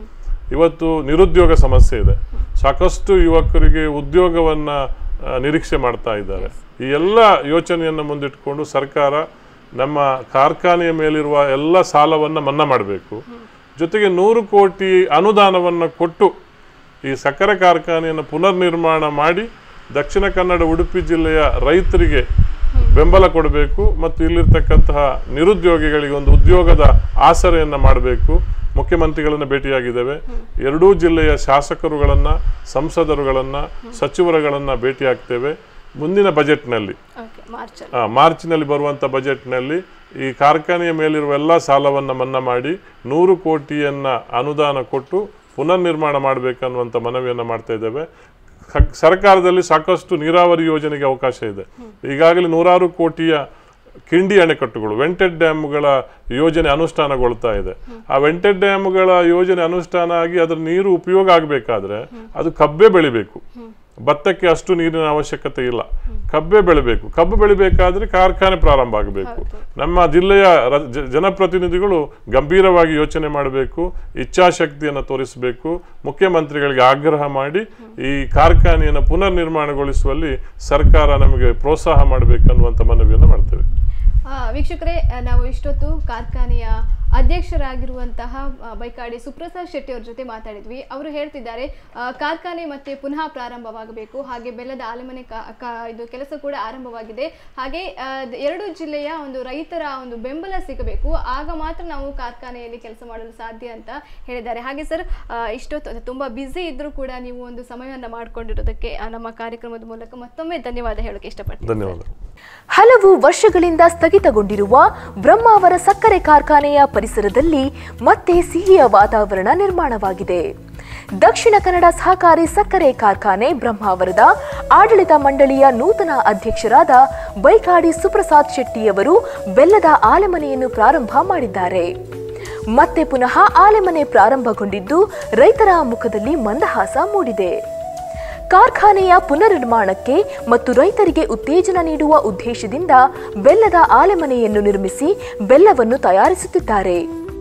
ಇವತ್ತು ನಿರುದ್ಯೋಗ ಸಮಸ್ಯೆ ಇದೆ ಸಾಕಷ್ಟು ಯುವಕರಿಗೆ ಉದ್ಯೋಗವನ್ನ ಆ, ನಿರೀಕ್ಷೆ ಮಾಡ್ತಾ ಇದ್ದಾರೆ ಈ ಎಲ್ಲ ಯೋಚನೆಯನ್ನು ಮುಂದಿಟ್ಕೊಂಡು ಸರ್ಕಾರ ನಮ್ಮ ಕಾರ್ಖಾನೆಯ ಮೇಲಿರುವ ಎಲ್ಲ ಸಾಲವನ್ನು ಮನ್ನಾ ಮಾಡಬೇಕು ಜೊತೆಗೆ ನೂರು ಕೋಟಿ ಅನುದಾನವನ್ನು ಕೊಟ್ಟು ಈ ಸಕ್ಕರೆ ಕಾರ್ಖಾನೆಯನ್ನು ಪುನರ್ ನಿರ್ಮಾಣ ಮಾಡಿ ದಕ್ಷಿಣ ಕನ್ನಡ ಉಡುಪಿ ಜಿಲ್ಲೆಯ ರೈತರಿಗೆ ಬೆಂಬಲ ಕೊಡಬೇಕು ಮತ್ತು ಇಲ್ಲಿರ್ತಕ್ಕಂತಹ ನಿರುದ್ಯೋಗಿಗಳಿಗೆ ಒಂದು ಉದ್ಯೋಗದ ಆಸರೆಯನ್ನು ಮಾಡಬೇಕು ಮುಖ್ಯಮಂತ್ರಿಗಳನ್ನ ಭೇಟಿಯಾಗಿದ್ದೇವೆ ಎರಡೂ ಜಿಲ್ಲೆಯ ಶಾಸಕರುಗಳನ್ನ ಸಂಸದರುಗಳನ್ನ ಸಚಿವರುಗಳನ್ನ ಭೇಟಿಯಾಗ್ತೇವೆ ಮುಂದಿನ ಬಜೆಟ್ನಲ್ಲಿ ಓಕೆ ಮಾರ್ಚ್ ಆ, ಮಾರ್ಚ್ನಲ್ಲಿ ಬರುವಂಥ ಬಜೆಟ್ನಲ್ಲಿ ಈ ಕಾರ್ಖಾನೆಯ ಮೇಲಿರುವ ಎಲ್ಲ ಸಾಲವನ್ನು ಮನ್ನಾ ಮಾಡಿ ನೂರು ಕೋಟಿಯನ್ನ ಅನುದಾನ ಕೊಟ್ಟು ಪುನರ್ ನಿರ್ಮಾಣ ಮಾಡಬೇಕನ್ನುವಂಥ ಮನವಿಯನ್ನು ಮಾಡ್ತಾ ಇದ್ದೇವೆ ಸ- ಸರ್ಕಾರದಲ್ಲಿ ಸಾಕಷ್ಟು ನೀರಾವರಿ ಯೋಜನೆಗೆ ಅವಕಾಶ ಇದೆ ಈಗಾಗಲೇ ನೂರಾರು ಕೋಟಿಯ ಕಿಂಡಿ ಅಣೆಕಟ್ಟುಗಳು ವೆಂಟೆಡ್ ಡ್ಯಾಮ್ಗಳ ಯೋಜನೆ ಅನುಷ್ಠಾನಗೊಳ್ತಾ ಇದೆ ಆ ವೆಂಟೆಡ್ ಡ್ಯಾಮ್ಗಳ ಯೋಜನೆ ಅನುಷ್ಠಾನ ಆಗಿ ಅದರ ನೀರು ಉಪಯೋಗ ಆಗಬೇಕಾದ್ರೆ ಅದು ಕಬ್ಬೆ ಬೆಳಿಬೇಕು ಭತ್ತಕ್ಕೆ ಅಷ್ಟು ನೀರಿನ ಅವಶ್ಯಕತೆ ಇಲ್ಲ ಕಬ್ಬೆ ಬೆಳಿಬೇಕು ಕಬ್ಬು ಬೆಳಿಬೇಕಾದ್ರೆ ಕಾರ್ಖಾನೆ ಪ್ರಾರಂಭ ಆಗಬೇಕು ನಮ್ಮ ಜಿಲ್ಲೆಯ ರ- ಜ- ಜನಪ್ರತಿನಿಧಿಗಳು ಗಂಭೀರವಾಗಿ ಯೋಚನೆ ಮಾಡಬೇಕು ಇಚ್ಛಾಶಕ್ತಿಯನ್ನು ತೋರಿಸಬೇಕು ಮುಖ್ಯಮಂತ್ರಿಗಳಿಗೆ ಆಗ್ರಹ ಮಾಡಿ ಈ ಕಾರ್ಖಾನೆಯನ್ನು ಪುನರ್ ನಿರ್ಮಾಣಗೊಳಿಸುವಲ್ಲಿ ಸರ್ಕಾರ ನಮಗೆ ಪ್ರೋತ್ಸಾಹ ಮಾಡಬೇಕನ್ನುವಂಥ ಮನವಿಯನ್ನು ಮಾಡ್ತೇವೆ ಆ, ವೀಕ್ಷಕರೇ ಆ, ನಾವು ಇಷ್ಟೊತ್ತು ಕಾರ್ಖಾನೆಯ ಅಧ್ಯಕ್ಷರಾಗಿರುವಂತಹ ಆ, ಬೈಕಾಡಿ ಸುಪ್ರಸಾದ್ ಶೆಟ್ಟಿ ಅವ್ರ ಜೊತೆ ಮಾತಾಡಿದ್ವಿ ಅವರು ಹೇಳ್ತಿದ್ದಾರೆ ಆ, ಕಾರ್ಖಾನೆ ಮತ್ತೆ ಪುನಃ ಪ್ರಾರಂಭವಾಗಬೇಕು ಹಾಗೆ ಬೆಲ್ಲದ ಆಲೆಮನೆ ಕಾ- ಕಾ- ಇದು ಕೆಲಸ ಕೂಡ ಆರಂಭವಾಗಿದೆ ಹಾಗೆ ಆ, ದ- ಎರಡು ಜಿಲ್ಲೆಯ ಒಂದು ರೈತರ ಒಂದು ಬೆಂಬಲ ಸಿಗಬೇಕು ಆಗ ಮಾತ್ರ ನಾವು ಕಾರ್ಖಾನೆಯಲ್ಲಿ ಕೆಲಸ ಮಾಡಲು ಸಾಧ್ಯ ಅಂತ ಹೇಳಿದ್ದಾರೆ ಹಾಗೆ ಸರ್ ಆ, ಇಷ್ಟೊತ್ತು ಅದು ತುಂಬಾ ಬ್ಯುಸಿ ಇದ್ರೂ ಕೂಡ ನೀವು ಒಂದು ಸಮಯವನ್ನು ಮಾಡಿಕೊಂಡಿರೋದಕ್ಕೆ ಆ, ನಮ್ಮ ಕಾರ್ಯಕ್ರಮದ ಮೂಲಕ ಮತ್ತೊಮ್ಮೆ ಧನ್ಯವಾದ ಹೇಳೋಕೆ ಇಷ್ಟಪಡ್ತೀನಿ ಧನ್ಯವಾದ ಹಲವು ವರ್ಷಗಳಿಂದ ಸ್ಥಗಿತಗೊಂಡಿರುವ ಬ್ರಹ್ಮಾವರ ಸಕ್ಕರೆ ಕಾರ್ಖಾನೆಯ ಪರಿಸರದಲ್ಲಿ ಮತ್ತೆ ಸಿಹಿಯ ವಾತಾವರಣ ನಿರ್ಮಾಣವಾಗಿದೆ ದಕ್ಷಿಣ ಕನ್ನಡ ಸಹಕಾರಿ ಸಕ್ಕರೆ ಕಾರ್ಖಾನೆ ಬ್ರಹ್ಮಾವರದ ಆಡಳಿತ ಮಂಡಳಿಯ ನೂತನ ಅಧ್ಯಕ್ಷರಾದ ಬೈಕಾಡಿ ಸುಪ್ರಸಾದ್ ಶೆಟ್ಟಿಯವರು ಬೆಲ್ಲದ ಆಲೆಮನೆಯನ್ನು ಪ್ರಾರಂಭ ಮಾಡಿದ್ದಾರೆ ಮತ್ತೆ ಪುನಃ ಆಲೆಮನೆ ಪ್ರಾರಂಭಗೊಂಡಿದ್ದು ರೈತರ ಮುಖದಲ್ಲಿ ಮಂದಹಾಸ ಮೂಡಿದೆ ಕಾರ್ಖಾನೆಯ ಪುನರ್ನಿರ್ಮಾಣಕ್ಕೆ ಮತ್ತು ರೈತರಿಗೆ ಉತ್ತೇಜನ ನೀಡುವ ಉದ್ದೇಶದಿಂದ ಬೆಲ್ಲದ ಆಲೆಮನೆಯನ್ನು ನಿರ್ಮಿಸಿ ಬೆಲ್ಲವನ್ನು ತಯಾರಿಸುತ್ತಿದ್ದಾರೆ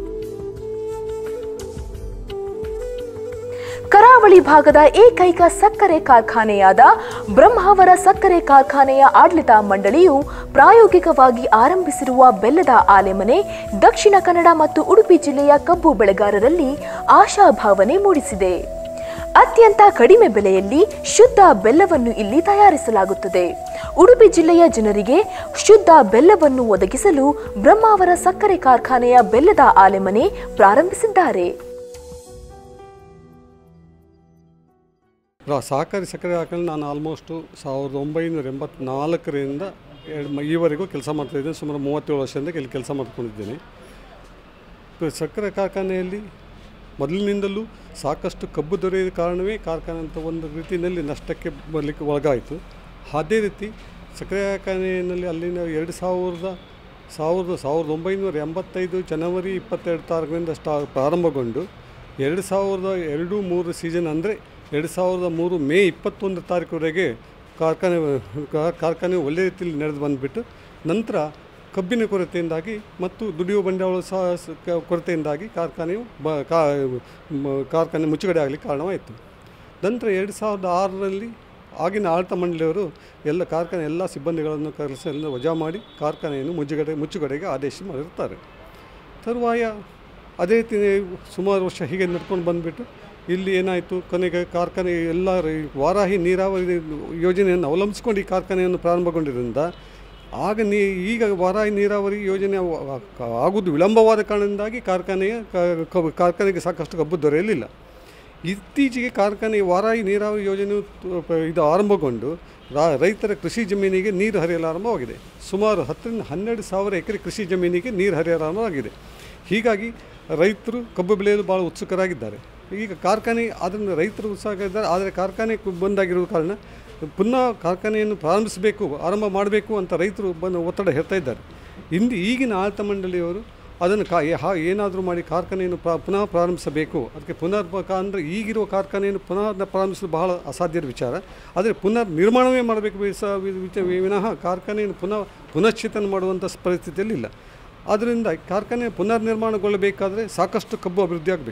ಕರಾವಳಿ ಭಾಗದ ಏಕೈಕ ಸಕ್ಕರೆ ಕಾರ್ಖಾನೆಯಾದ ಬ್ರಹ್ಮಾವರ ಸಕ್ಕರೆ ಕಾರ್ಖಾನೆಯ ಆಡಳಿತ ಮಂಡಳಿಯು ಪ್ರಾಯೋಗಿಕವಾಗಿ ಆರಂಭಿಸಿರುವ ಬೆಲ್ಲದ ಆಲೆಮನೆ ದಕ್ಷಿಣ ಕನ್ನಡ ಮತ್ತು ಉಡುಪಿ ಜಿಲ್ಲೆಯ ಕಬ್ಬು ಬೆಳೆಗಾರರಲ್ಲಿ ಆಶಾಭಾವನೆ ಮೂಡಿಸಿದೆ ಅತ್ಯಂತ ಕಡಿಮೆ ಬೆಲೆಯಲ್ಲಿ ಶುದ್ಧ ಬೆಲ್ಲವನ್ನು ಇಲ್ಲಿ ತಯಾರಿಸಲಾಗುತ್ತದೆ ಉಡುಪಿ ಜಿಲ್ಲೆಯ ಜನರಿಗೆ ಶುದ್ಧ ಬೆಲ್ಲವನ್ನು ಒದಗಿಸಲು ಬ್ರಹ್ಮಾವರ ಸಕ್ಕರೆ ಕಾರ್ಖಾನೆಯ ಬೆಲ್ಲದ ಆಲೆಮನೆ ಪ್ರಾರಂಭಿಸಿದ್ದಾರೆ ರಾ ಸಹಕಾರಿ ಸಕ್ಕರೆ ಕಾರ್ಖಾನೆ ನಾನು ಆಲ್ಮೋಸ್ಟು ಸಾವಿರದ ಒಂಬೈನೂರ ಎಂಬತ್ನಾಲ್ಕರಿಂದ ಎರಡು ಮ- ಈವರೆಗೂ ಕೆಲಸ ಮಾಡ್ತಾಯಿದ್ದೇನೆ ಸುಮಾರು ಮೂವತ್ತೇಳು ವರ್ಷದಿಂದ ಇಲ್ಲಿ ಕೆಲಸ ಮಾಡ್ಕೊಂಡಿದ್ದೇನೆ ಪ- ಸಕ್ಕರೆ ಕಾರ್ಖಾನೆಯಲ್ಲಿ ಮೊದಲಿನಿಂದಲೂ ಸಾಕಷ್ಟು ಕಬ್ಬು ದೊರೆಯದ ಕಾರಣವೇ ಕಾರ್ಖಾನೆ ಅಂತ ಒಂದು ರೀತಿಯಲ್ಲಿ ನಷ್ಟಕ್ಕೆ ಬರಲಿಕ್ಕೆ ಒಳಗಾಯಿತು ಅದೇ ರೀತಿ ಸಕ್ಕರೆ ಕಾರ್ಖಾನೆಯಲ್ಲಿ ಅಲ್ಲಿನ ಎರಡು ಸಾವಿರದ ಸಾವಿರದ ಸಾವಿರದ ಒಂಬೈನೂರ ಎಂಬತ್ತೈದು ಜನವರಿ ಇಪ್ಪತ್ತೆರಡು ತಾರೀಕಿನಿಂದ ಸ್ಟಾ ಪ್ರಾರಂಭಗೊಂಡು ಎರಡು ಸಾವಿರದ ಎರಡು ಮೂರು ಸೀಸನ್ ಅಂದರೆ ಎರಡು ಸಾವಿರದ ಮೂರು ಮೇ ಇಪ್ಪತ್ತೊಂದು ತಾರೀಕುವರೆಗೆ ಕಾರ್ಖಾನೆ ಕಾ- ಕಾರ್ಖಾನೆ ಒಳ್ಳೆಯ ರೀತಿಯಲ್ಲಿ ನಡೆದು ಬಂದುಬಿಟ್ಟು ನಂತರ ಕಬ್ಬಿನ ಕೊರತೆಯಿಂದಾಗಿ ಮತ್ತು ದುಡಿಯುವ ಬಂಡವಾಳ ಸಹ ಸ- ಕ- ಕೊರತೆಯಿಂದಾಗಿ ಕಾರ್ಖಾನೆಯು ಬ ಕಾ ಮ- ಕಾರ್ಖಾನೆ ಮುಚ್ಚುಗಡೆ ಆಗಲಿಕ್ಕೆ ಕಾರಣವಾಯಿತು ನಂತರ ಎರಡು ಸಾವಿರದ ಆರರಲ್ಲಿ ಆಗಿನ ಆಡಳಿತ ಮಂಡಳಿಯವರು ಎಲ್ಲ ಕಾರ್ಖಾನೆ ಎಲ್ಲ ಸಿಬ್ಬಂದಿಗಳನ್ನು ಕರೆಸಿ ಎಲ್ಲ ವಜಾ ಮಾಡಿ ಕಾರ್ಖಾನೆಯನ್ನು ಮುಚ್ಚುಗಡೆ ಮುಚ್ಚುಗಡೆಗೆ ಆದೇಶ ಮಾಡಿರ್ತಾರೆ ತರುವಾಯ ಅದೇ ರೀತಿ ಸುಮಾರು ವರ್ಷ ಹೀಗೆ ನಡ್ಕೊಂಡು ಬಂದುಬಿಟ್ಟು ಇಲ್ಲಿ ಏನಾಯಿತು ಕೊನೆಗೆ ಕಾರ್ಖಾನೆ ಎಲ್ಲ ರೈ- ವಾರಾಹಿ ನೀರಾವರಿ ಯೋಜನೆಯನ್ನು ಅವಲಂಬಿಸ್ಕೊಂಡು ಈ ಕಾರ್ಖಾನೆಯನ್ನು ಪ್ರಾರಂಭಗೊಂಡಿದ್ದರಿಂದ ಆಗ ನೀ ಈಗ ವಾರಾಹಿ ನೀರಾವರಿ ಯೋಜನೆ ಅವ- ಆ- ಆಗುವುದು ವಿಳಂಬವಾದ ಕಾರಣದಿಂದಾಗಿ ಕಾರ್ಖಾನೆಯ ಕ- ಕಬ್ಬು- ಕಾರ್ಖಾನೆಗೆ ಸಾಕಷ್ಟು ಕಬ್ಬು ದೊರೆಯಲಿಲ್ಲ ಇತ್ತೀಚೆಗೆ ಕಾರ್ಖಾನೆ ವಾರಾಹಿ ನೀರಾವರಿ ಯೋಜನೆಯು ತು- ಪ- ಇದು ಆರಂಭಗೊಂಡು ರಾ ರೈತರ ಕೃಷಿ ಜಮೀನಿಗೆ ನೀರು ಹರಿಯಲು ಆರಂಭವಾಗಿದೆ ಸುಮಾರು ಹತ್ತರಿಂದ ಹನ್ನೆರಡು ಸಾವಿರ ಎಕರೆ ಕೃಷಿ ಜಮೀನಿಗೆ ನೀರು ಹರಿಯಲು ಆರಂಭವಾಗಿದೆ ಹೀಗಾಗಿ ರೈತರು ಕಬ್ಬು ಬೆಳೆಯಲು ಭಾಳ ಉತ್ಸುಕರಾಗಿದ್ದಾರೆ ಈಗ ಕಾರ್ಖಾನೆ ಅದನ್ನು ರೈತರು ಉತ್ಸಾಹವಾಗಿದ್ದಾರೆ ಆದರೆ ಕಾರ್ಖಾನೆ ಕು- ಬಂದಾಗಿರುವ ಕಾರಣ ಪುನಃ ಕಾರ್ಖಾನೆಯನ್ನು ಪ್ರಾರಂಭಿಸಬೇಕು ಆರಂಭ ಮಾಡಬೇಕು ಅಂತ ರೈತರು ಬಂದು ಒತ್ತಡ ಹೇರ್ತಾ ಇದ್ದಾರೆ ಇಂದು ಈಗಿನ ಆಡಳಿತ ಮಂಡಳಿಯವರು ಅದನ್ನು ಕಾ ಹಾ ಏನಾದರೂ ಮಾಡಿ ಕಾರ್ಖಾನೆಯನ್ನು ಪ್ರಾ ಪುನಃ ಪ್ರಾರಂಭಿಸಬೇಕು ಅದಕ್ಕೆ ಪುನರ್ ಅಂದರೆ ಈಗಿರುವ ಕಾರ್ಖಾನೆಯನ್ನು ಪುನಃ ನ- ಪ್ರಾರಂಭಿಸಲು ಬಹಳ ಅಸಾಧ್ಯದ ವಿಚಾರ ಆದರೆ ಪುನರ್ ನಿರ್ಮಾಣವೇ ಮಾಡಬೇಕು ವಿ- ಸ- ವಿ- ವಿಚ- ವಿನಃ ಕಾರ್ಖಾನೆಯನ್ನು ಪುನಃ ಪುನಶ್ಚೇತನ ಮಾಡುವಂಥ ಸ್- ಪರಿಸ್ಥಿತಿಯಲ್ಲಿ ಇಲ್ಲ ಆದ್ದರಿಂದ ಕಾರ್ಖಾನೆ ಪುನರ್ ನಿರ್ಮಾಣಗೊಳ್ಳಬೇಕಾದ್ರೆ ಸಾಕಷ್ಟು ಕಬ್ಬು ಅಭಿವೃದ್ಧಿ ಆಗಬೇಕು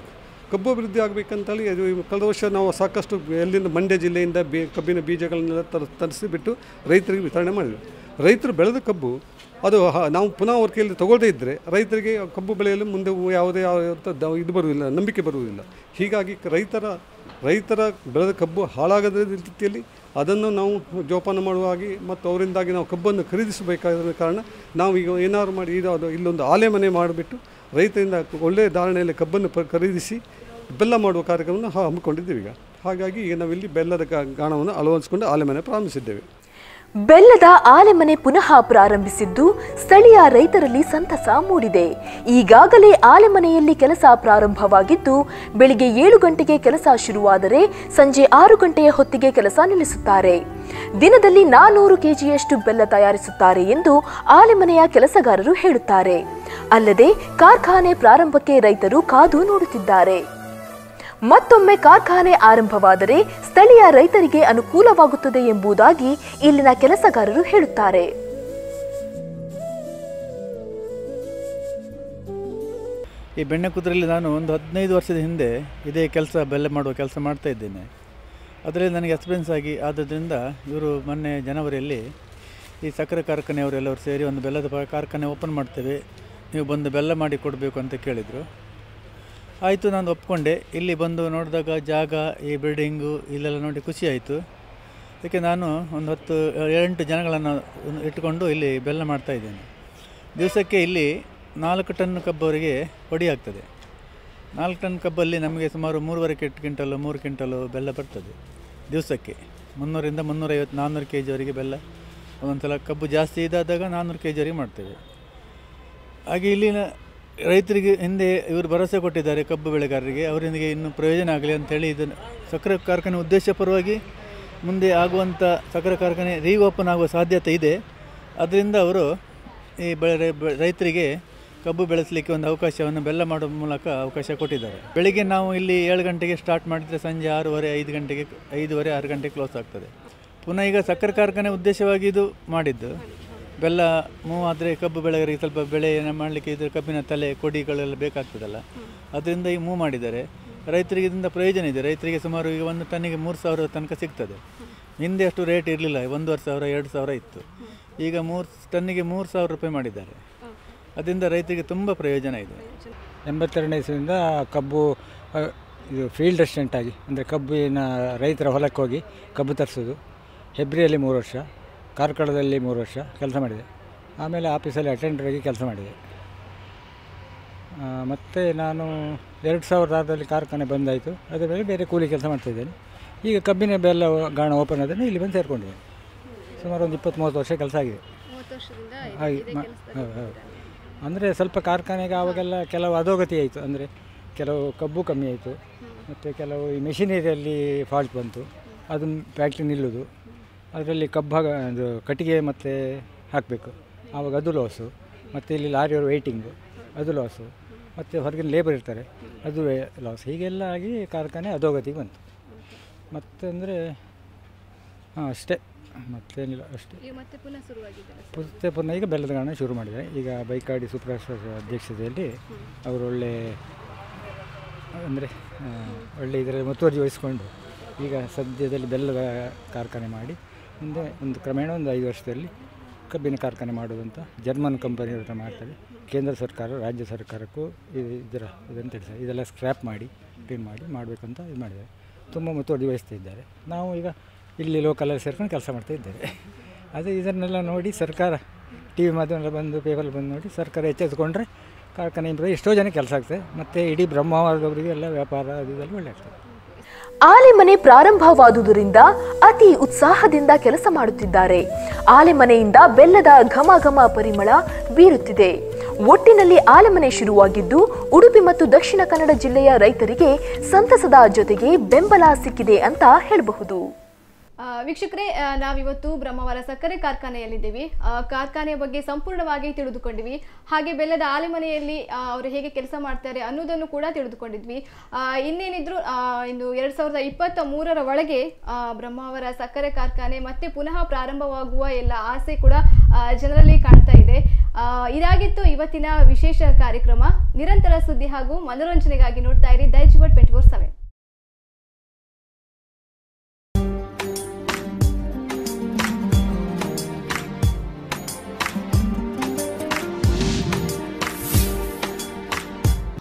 ಕಬ್ಬು ಅಭಿವೃದ್ಧಿ ಆಗಬೇಕಂತೇಳಿ ಅದು ಕಳೆದ ವರ್ಷ ನಾವು ಸಾಕಷ್ಟು ಎಲ್ಲಿಂದ ಮಂಡ್ಯ ಜಿಲ್ಲೆಯಿಂದ ಬೇ ಕಬ್ಬಿನ ಬೀಜಗಳನ್ನೆಲ್ಲ ತರ ತರಿಸಿಬಿಟ್ಟು ರೈತರಿಗೆ ವಿತರಣೆ ಮಾಡಿದ್ವಿ ರೈತರು ಬೆಳೆದ ಕಬ್ಬು ಅದು ಹ- ನಾವು ಪುನಃ ಅವ್ರ ಕೈಯಲ್ಲಿ ತಗೊಳ್ಳದೇ ಇದ್ದರೆ ರೈತರಿಗೆ ಕಬ್ಬು ಬೆಳೆಯಲು ಮುಂದೆ ಯಾವುದೇ ಯಾವ ಇದು ಬರುವುದಿಲ್ಲ ನಂಬಿಕೆ ಬರುವುದಿಲ್ಲ ಹೀಗಾಗಿ ಕ- ರೈತರ ರೈತರ ಬೆಳೆದ ಕಬ್ಬು ಹಾಳಾಗದ ರೀತಿಯಲ್ಲಿ ಅದನ್ನು ನಾವು ಜೋಪಾನ ಮಾಡುವ ಹಾಗೆ ಮತ್ತು ಅವರಿಂದಾಗಿ ನಾವು ಕಬ್ಬನ್ನು ಖರೀದಿಸಬೇಕಾದ ಕಾರಣ ನಾವು ಈಗ ಏನಾದ್ರು ಮಾಡಿ ಇದು ಅದು ಇಲ್ಲೊಂದು ಆಲೆ ಮನೆ ಮಾಡಿಬಿಟ್ಟು ರೈತರಿಂದ ಒಳ್ಳೆಯ ಧಾರಣೆಯಲ್ಲಿ ಕಬ್ಬನ್ನು ಪ ಖರೀದಿಸಿ ಬೆಲ್ಲ ಮಾಡುವ ಕಾರ್ಯಕ್ರಮವನ್ನು ಹ- ಹಮ್ಮಿಕೊಂಡಿದ್ದೀವಿ ಈಗ ಹಾಗಾಗಿ ಈಗ ನಾವಿಲ್ಲಿ ಬೆಲ್ಲದ ಗಾ- ಗಾಣವನ್ನು ಅಳವಡಿಸಿಕೊಂಡು ಆಲೆ ಮನೆ ಪ್ರಾರಂಭಿಸಿದ್ದೇವೆ ಬೆಲ್ಲದ ಆಲೆಮನೆ ಪುನಃ ಪ್ರಾರಂಭಿಸಿದ್ದು ಸ್ಥಳೀಯ ರೈತರಲ್ಲಿ ಸಂತಸ ಮೂಡಿದೆ ಈಗಾಗಲೇ ಆಲೆಮನೆಯಲ್ಲಿ ಕೆಲಸ ಪ್ರಾರಂಭವಾಗಿದ್ದು ಬೆಳಿಗ್ಗೆ ಏಳು ಗಂಟೆಗೆ ಕೆಲಸ ಶುರುವಾದರೆ ಸಂಜೆ ಆರು ಗಂಟೆಯ ಹೊತ್ತಿಗೆ ಕೆಲಸ ನಿಲ್ಲಿಸುತ್ತಾರೆ ದಿನದಲ್ಲಿ ನಾನೂರು ಕೆಜಿಯಷ್ಟು ಬೆಲ್ಲ ತಯಾರಿಸುತ್ತಾರೆ ಎಂದು ಆಲೆಮನೆಯ ಕೆಲಸಗಾರರು ಹೇಳುತ್ತಾರೆ ಅಲ್ಲದೆ ಕಾರ್ಖಾನೆ ಪ್ರಾರಂಭಕ್ಕೆ ರೈತರು ಕಾದು ನೋಡುತ್ತಿದ್ದಾರೆ ಮತ್ತೊಮ್ಮೆ ಕಾರ್ಖಾನೆ ಆರಂಭವಾದರೆ ಸ್ಥಳೀಯ ರೈತರಿಗೆ ಅನುಕೂಲವಾಗುತ್ತದೆ ಎಂಬುದಾಗಿ ಇಲ್ಲಿನ ಕೆಲಸಗಾರರು ಹೇಳುತ್ತಾರೆ ಈ ಬೆಣ್ಣೆ ಕುದುರೆಯಲ್ಲಿ ನಾನು ಒಂದು ಹದಿನೈದು ವರ್ಷದ ಹಿಂದೆ ಇದೇ ಕೆಲಸ ಬೆಲ್ಲ ಮಾಡುವ ಕೆಲಸ ಮಾಡ್ತಾ ಇದ್ದೇನೆ ಅದರಲ್ಲಿ ನನಗೆ ಎಕ್ಸ್ಪೀರಿಯನ್ಸ್ ಆಗಿ ಆದದ್ರಿಂದ ಇವರು ಮೊನ್ನೆ ಜನವರಿಯಲ್ಲಿ ಈ ಸಕ್ಕರೆ ಕಾರ್ಖಾನೆಯವರೆಲ್ಲರೂ ಸೇರಿ ಒಂದು ಬೆಲ್ಲದ ಪ- ಕಾರ್ಖಾನೆ ಓಪನ್ ಮಾಡ್ತೇವೆ ನೀವು ಬಂದು ಬೆಲ್ಲ ಮಾಡಿ ಕೊಡಬೇಕು ಅಂತ ಕೇಳಿದರು ಆಯಿತು ನಾನು ಒಪ್ಕೊಂಡೆ ಇಲ್ಲಿ ಬಂದು ನೋಡಿದಾಗ ಜಾಗ ಈ ಬಿಲ್ಡಿಂಗು ಇಲ್ಲೆಲ್ಲ ನೋಡಿ ಖುಷಿ ಆಯಿತು ಅದಕ್ಕೆ ನಾನು ಒಂದು ಹತ್ತು ಎಂಟು ಜನಗಳನ್ನು ಒಂದು ಇಟ್ಟುಕೊಂಡು ಇಲ್ಲಿ ಬೆಲ್ಲ ಮಾಡ್ತಾ ಇದ್ದೇನೆ ದಿವಸಕ್ಕೆ ಇಲ್ಲಿ ನಾಲ್ಕು ಟನ್ ಕಬ್ಬವರೆಗೆ ಹೊಡಿ ಆಗ್ತದೆ ನಾಲ್ಕು ಟನ್ ಕಬ್ಬಲ್ಲಿ ನಮಗೆ ಸುಮಾರು ಮೂರುವರೆ ಕೆಟ್ ಕ್ವಿಂಟಲು ಮೂರು ಕ್ವಿಂಟಲು ಬೆಲ್ಲ ಬರ್ತದೆ ದಿವಸಕ್ಕೆ ಮುನ್ನೂರಿಂದ ಮುನ್ನೂರೈವತ್ತು ನಾನ್ನೂರು ಕೆ ಜಿವರೆಗೆ ಬೆಲ್ಲ ಒಂದೊಂದು ಸಲ ಕಬ್ಬು ಜಾಸ್ತಿ ಇದಾದಾಗ ನಾನ್ನೂರು ಕೆ ಜಿವರೆಗೆ ಮಾಡ್ತೇವೆ ಹಾಗೆ ಇಲ್ಲಿನ ರೈತರಿಗೆ ಹಿಂದೆ ಇವರು ಭರವಸೆ ಕೊಟ್ಟಿದ್ದಾರೆ ಕಬ್ಬು ಬೆಳೆಗಾರರಿಗೆ ಅವರಿಗೆ ಇನ್ನೂ ಪ್ರಯೋಜನ ಆಗಲಿ ಅಂತೇಳಿ ಇದನ್ನು ಸಕ್ಕರೆ ಕಾರ್ಖಾನೆ ಉದ್ದೇಶಪರವಾಗಿ ಮುಂದೆ ಆಗುವಂಥ ಸಕ್ಕರೆ ಕಾರ್ಖಾನೆ ರೀಓಪನ್ ಆಗುವ ಸಾಧ್ಯತೆ ಇದೆ ಅದರಿಂದ ಅವರು ಈ ಬೆಳೆ ಬೆ- ರೈತರಿಗೆ ಕಬ್ಬು ಬೆಳೆಸಲಿಕ್ಕೆ ಒಂದು ಅವಕಾಶವನ್ನು ಬೆಲ್ಲ ಮಾಡುವ ಮೂಲಕ ಅವಕಾಶ ಕೊಟ್ಟಿದ್ದಾರೆ ಬೆಳಿಗ್ಗೆ ನಾವು ಇಲ್ಲಿ ಏಳು ಗಂಟೆಗೆ ಸ್ಟಾರ್ಟ್ ಮಾಡಿದರೆ ಸಂಜೆ ಆರೂವರೆ ಐದು ಗಂಟೆಗೆ ಐದೂವರೆ ಆರು ಗಂಟೆಗೆ ಕ್ಲೋಸ್ ಆಗ್ತದೆ ಪುನಃ ಈಗ ಸಕ್ಕರೆ ಕಾರ್ಖಾನೆ ಉದ್ದೇಶವಾಗಿ ಇದು ಮಾಡಿದ್ದು ಬೆಲ್ಲ ಮೂವ್ ಆದರೆ ಕಬ್ಬು ಬೆಳೆಗಾರರಿಗೆ ಸ್ವಲ್ಪ ಬೆಳೆಯನ್ನು ಮಾಡಲಿಕ್ಕೆ ಇದು ಕಬ್ಬಿನ ತಲೆ ಕೊಡಿಗಳೆಲ್ಲ ಬೇಕಾಗ್ತದಲ್ಲ ಅದರಿಂದ ಈ ಮೂವ್ ಮಾಡಿದ್ದಾರೆ ರೈತರಿಗೆ ಇದರಿಂದ ಪ್ರಯೋಜನ ಇದೆ ರೈತರಿಗೆ ಸುಮಾರು ಈಗ ಒಂದು ಟನ್ನಿಗೆ ಮೂರು ಸಾವಿರ ತನಕ ಸಿಗ್ತದೆ ಹಿಂದೆ ಅಷ್ಟು ರೇಟ್ ಇರಲಿಲ್ಲ ಒಂದೂವರೆ ಸಾವಿರ ಎರಡು ಸಾವಿರ ಇತ್ತು ಈಗ ಮೂರು ಟನ್ನಿಗೆ ಮೂರು ಸಾವಿರ ರೂಪಾಯಿ ಮಾಡಿದ್ದಾರೆ ಅದರಿಂದ ರೈತರಿಗೆ ತುಂಬ ಪ್ರಯೋಜನ ಇದೆ ಎಂಬತ್ತೆರಡನೇ ಇಸ್ವಿಯಿಂದ ಕಬ್ಬು ಆ, ಇದು ಫೀಲ್ಡ್ ಅಸಿಸ್ಟೆಂಟ್ ಆಗಿ ಅಂದರೆ ಕಬ್ಬಿನ ರೈತರ ಹೊಲಕ್ಕೆ ಹೋಗಿ ಕಬ್ಬು ತರಿಸೋದು ಹೆಬ್ರಿಯಲ್ಲಿ ಮೂರು ವರ್ಷ ಕಾರ್ಕಳದಲ್ಲಿ ಮೂರು ವರ್ಷ ಕೆಲಸ ಮಾಡಿದೆ ಆಮೇಲೆ ಆಫೀಸಲ್ಲಿ ಅಟೆಂಡರ್ ಆಗಿ ಕೆಲಸ ಮಾಡಿದೆ ಆ, ಮತ್ತು ನಾನು ಎರಡು ಸಾವಿರದ ಆರರಲ್ಲಿ ಕಾರ್ಖಾನೆ ಬಂದಾಯಿತು ಅದರ ಮೇಲೆ ಬೇರೆ ಕೂಲಿ ಕೆಲಸ ಮಾಡ್ತಾಯಿದ್ದೇನೆ ಈಗ ಕಬ್ಬಿನ ಬೆಲ್ಲ ಗಾಣ ಓಪನ್ ಆದ್ರೆ ಇಲ್ಲಿ ಬಂದು ಸೇರಿಕೊಂಡಿದ್ದೇನೆ ಸುಮಾರು ಒಂದು ಇಪ್ಪತ್ತು ಮೂವತ್ತು ವರ್ಷ ಕೆಲಸ ಆಗಿದೆ ಹಾಗೆ ಮ- ಹೌದು ಹೌದು ಅಂದರೆ ಸ್ವಲ್ಪ ಕಾರ್ಖಾನೆಗೆ ಆವಾಗೆಲ್ಲ ಕೆಲವು ಅಧೋಗತಿ ಆಯಿತು ಅಂದರೆ ಕೆಲವು ಕಬ್ಬು ಕಮ್ಮಿ ಆಯಿತು ಮತ್ತು ಕೆಲವು ಈ ಮೆಷಿನರಿಯಲ್ಲಿ ಫಾಲ್ಟ್ ಬಂತು ಅದನ್ನು ಫ್ಯಾಕ್ಟ್ರಿ ನಿಲ್ಲೋದು ಅದರಲ್ಲಿ ಕಬ್ಬು ಅದು ಕಟ್ಟಿಗೆ ಮತ್ತು ಹಾಕಬೇಕು ಆವಾಗ ಅದು ಲಾಸು ಮತ್ತು ಇಲ್ಲಿ ಲಾರಿಯವರು ವೆಯ್ಟಿಂಗು ಅದು ಲಾಸು ಮತ್ತು ಹೊರಗಿನ ಲೇಬರ್ ಇರ್ತಾರೆ ಅದು ಲಾಸ್ ಹೀಗೆಲ್ಲ ಆಗಿ ಕಾರ್ಖಾನೆ ಅಧೋಗತಿಗೆ ಬಂತು ಮತ್ತಂದರೆ ಹಾಂ ಅಷ್ಟೇ ಮತ್ತೇನಿಲ್ಲ ಅಷ್ಟೇ ಮತ್ತೆ ಪುನಃ ಶುರುವಾಗಿದೆ ಪುಸ್ತಕ ಪುನಃ ಈಗ ಬೆಲ್ಲದ ಗಾಣ ಶುರು ಮಾಡಿದ್ದಾರೆ ಈಗ ಬೈಕಾಡಿ ಸುಪ್ರಾಷ್ಟ ಅಧ್ಯಕ್ಷತೆಯಲ್ಲಿ ಅವರು ಒಳ್ಳೆ ಅಂದರೆ ಒಳ್ಳೆ ಇದರಲ್ಲಿ ಮುತುವರ್ಜಿ ವಹಿಸ್ಕೊಂಡು ಈಗ ಸದ್ಯದಲ್ಲಿ ಬೆಲ್ಲದ ಕಾರ್ಖಾನೆ ಮಾಡಿ ಮುಂದೆ ಒಂದು ಕ್ರಮೇಣ ಒಂದು ಐದು ವರ್ಷದಲ್ಲಿ ಕಬ್ಬಿನ ಕಾರ್ಖಾನೆ ಮಾಡುವಂಥ ಜರ್ಮನ್ ಕಂಪನಿಯವ್ರ ಹತ್ರ ಮಾಡ್ತಾರೆ ಕೇಂದ್ರ ಸರ್ಕಾರ ರಾಜ್ಯ ಸರ್ಕಾರಕ್ಕೂ ಇದು ಇದರ ಇದನ್ನು ತಿಳಿಸ್ತಾರೆ ಇದೆಲ್ಲ ಸ್ಕ್ರ್ಯಾಪ್ ಮಾಡಿ ಕ್ಲೀನ್ ಮಾಡಿ ಮಾಡಬೇಕಂತ ಇದು ಮಾಡಿದ್ದಾರೆ ತುಂಬ ಮುತುವರ್ಜಿ ವಹಿಸ್ತಾ ಇದ್ದಾರೆ ನಾವು ಈಗ ಇಲ್ಲಿ ಲೋಕಲಲ್ಲಿ ಸೇರ್ಕೊಂಡು ಕೆಲಸ ಮಾಡ್ತಾ ಇದ್ದೇವೆ ಅದೇ ಇದನ್ನೆಲ್ಲ ನೋಡಿ ಸರ್ಕಾರ ಟಿ ವಿ ಮಾಧ್ಯಮ ಬಂದು ಪೇಪರ್ ಬಂದು ನೋಡಿ ಸರ್ಕಾರ ಎಚ್ಚೆತ್ತುಕೊಂಡ್ರೆ ಕಾರ್ಖಾನೆ ಇಂಪ್ರೂವ್ ಎಷ್ಟೋ ಜನ ಕೆಲಸ ಆಗ್ತದೆ ಮತ್ತು ಇಡೀ ಬ್ರಹ್ಮಾವರದವರಿಗೆ ಎಲ್ಲ ವ್ಯಾಪಾರ ಅದು ಇದೆಲ್ಲ ಒಳ್ಳೆ ಆಗ್ತದೆ ಆಲೆಮನೆ ಪ್ರಾರಂಭವಾದುದರಿಂದ ಅತಿ ಉತ್ಸಾಹದಿಂದ ಕೆಲಸ ಮಾಡುತ್ತಿದ್ದಾರೆ ಆಲೆಮನೆಯಿಂದ ಬೆಲ್ಲದ ಘಮ ಘಮ ಪರಿಮಳ ಬೀರುತ್ತಿದೆ ಒಟ್ಟಿನಲ್ಲಿ ಆಲೆಮನೆ ಶುರುವಾಗಿದ್ದು ಉಡುಪಿ ಮತ್ತು ದಕ್ಷಿಣ ಕನ್ನಡ ಜಿಲ್ಲೆಯ ರೈತರಿಗೆ ಸಂತಸದ ಜೊತೆಗೆ ಬೆಂಬಲ ಸಿಕ್ಕಿದೆ ಅಂತ ಹೇಳಬಹುದು ಆ, ವೀಕ್ಷಕರೇ ಆ, ನಾವಿವತ್ತು ಬ್ರಹ್ಮಾವರ ಸಕ್ಕರೆ ಕಾರ್ಖಾನೆಯಲ್ಲಿದ್ದೀವಿ ಆ, ಕಾರ್ಖಾನೆಯ ಬಗ್ಗೆ ಸಂಪೂರ್ಣವಾಗಿ ತಿಳಿದುಕೊಂಡಿವಿ ಹಾಗೆ ಬೆಲ್ಲದ ಆಲೆಮನೆಯಲ್ಲಿ ಆ, ಅವರು ಹೇಗೆ ಕೆಲಸ ಮಾಡ್ತಾರೆ ಅನ್ನೋದನ್ನು ಕೂಡ ತಿಳಿದುಕೊಂಡಿದ್ವಿ ಆ, ಇನ್ನೇನಿದ್ರು ಆ, ಇನ್ನು ಎರಡ್ ಸಾವಿರದ ಇಪ್ಪತ್ತ ಮೂರರ ಒಳಗೆ ಆ, ಬ್ರಹ್ಮಾವರ ಸಕ್ಕರೆ ಕಾರ್ಖಾನೆ ಮತ್ತೆ ಪುನಃ ಪ್ರಾರಂಭವಾಗುವ ಎಲ್ಲ ಆಸೆ ಕೂಡ ಆ, ಜನರಲ್ಲಿ ಕಾಣ್ತಾ ಇದೆ ಆ, ಇದಾಗಿತ್ತು ಇವತ್ತಿನ ವಿಶೇಷ ಕಾರ್ಯಕ್ರಮ ನಿರಂತರ ಸುದ್ದಿ ಹಾಗೂ ಮನೋರಂಜನೆಗಾಗಿ ನೋಡ್ತಾ ಇರಿ ದೈಜಿವಟ್ ಟ್ವೆಂಟಿ ಫೋರ್ ಸೆವೆನ್